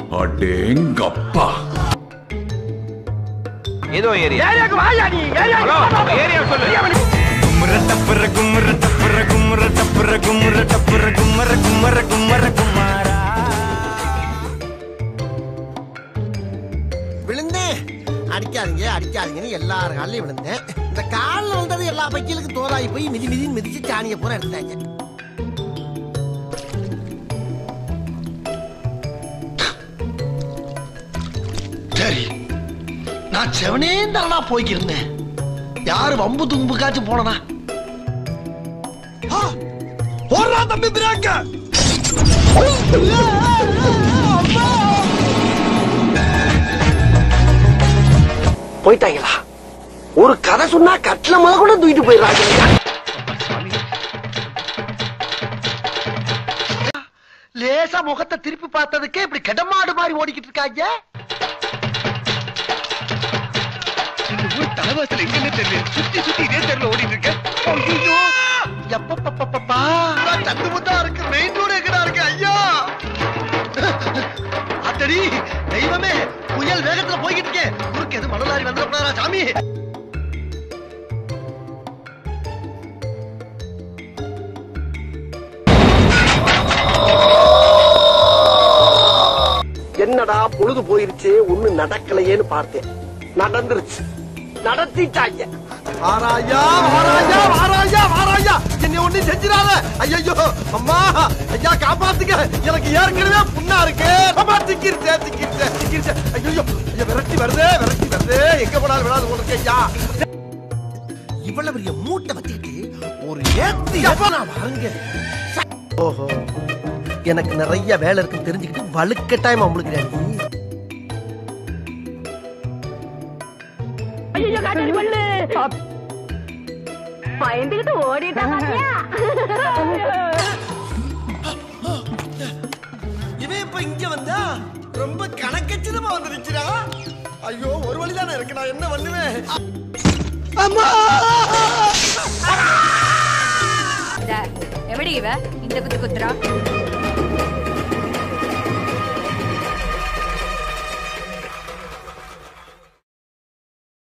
அடேங்கப்பா ஏதோ ஏரியா ஏரியாக்கு வாயா நீ ஏரியாக்கு ஹலோ வா. ஏரியா சொல்லு கும்மர டப்பர கும்மர டப்பர கும்மர டப்பர கும்மர டப்பர கும்மர கும்மர கும்மர குமாரா விழுந்தேன் அடிக்காதீங்க அடிக்காதீங்கன்னு எல்லார் காலையும் விழுந்தேன் இந்த காலில் வந்தது எல்லா பைக்கிலுக்கு தோலாகி போய் மிதி மிதின்னு மிதிச்சு சாணியை பூரா எடுத்தாங்க சரி நான் செவனே தானா போய்க்கிருந்தேன் யாரு வம்பு தும்புக்காச்சும் போனனா போடுறா தம்பி பிராக்க போயிட்டாங்களா ஒரு கதை சொன்னா கட்டில முத கூட தூக்கிட்டு போயிடுறாங்க லேசா முகத்தை திருப்பி பார்த்ததுக்கே இப்படி கடமாடு மாதிரி ஓடிக்கிட்டு இருக்காங்க இந்த ஊர் தலைவாசல் எங்கன்னு தெரியல சுத்தி சுத்தி இதே தெருல ஓடிட்டு இருக்க ஐயோ எப்பப்பப்பப்பா சந்து முத்தா இருக்கு மெயின் ரோடு எங்கடா இருக்கு ஐயா அத்தடி தெய்வமே புயல் வேகத்துல போய்கிட்டு இருக்கேன் குறுக்கு எது மணலாரி வந்துடக்கூடாதா சாமி என்னடா பொழுது போயிருச்சு ஒண்ணு நடக்கலையேன்னு பார்த்தேன் நடந்துருச்சு நடத்திட்டாங்க ஆராயா ஆராயா ஆராயா ஆராயா என்னை ஒண்ணு செஞ்சிடாத ஐயோ அம்மா ஐயா காப்பாத்துங்க எனக்கு ஏற்கனவே புண்ணா இருக்கு அம்மா திக்கிருச்சே திக்கிருச்சே திக்கிருச்சே ஐயோ ஐயா விரட்டி வருதே விரட்டி வருதே எங்க போனாலும் விடாது உனக்கு ஐயா இவ்வளவு பெரிய மூட்டை வச்சுக்கிட்டு ஒரு ஏத்தி நான் வாங்க ஓஹோ எனக்கு நிறைய வேலை இருக்குன்னு தெரிஞ்சுக்கிட்டு வலுக்கட்டாயமா உங்களுக்கு ஐயோ காட்டாடி பல்லு பயந்துகிட்டு ஓடிட்டான் பாத்தியா? இவன் இப்ப இங்க வந்தா ரொம்ப கணக்கச்சிதமா வந்துருச்சுடா ஐயோ ஒரு வழிதானே இருக்கு நான் என்ன பண்ணுவேன் அம்மா எப்படி இவ இந்த குத்து குத்துறா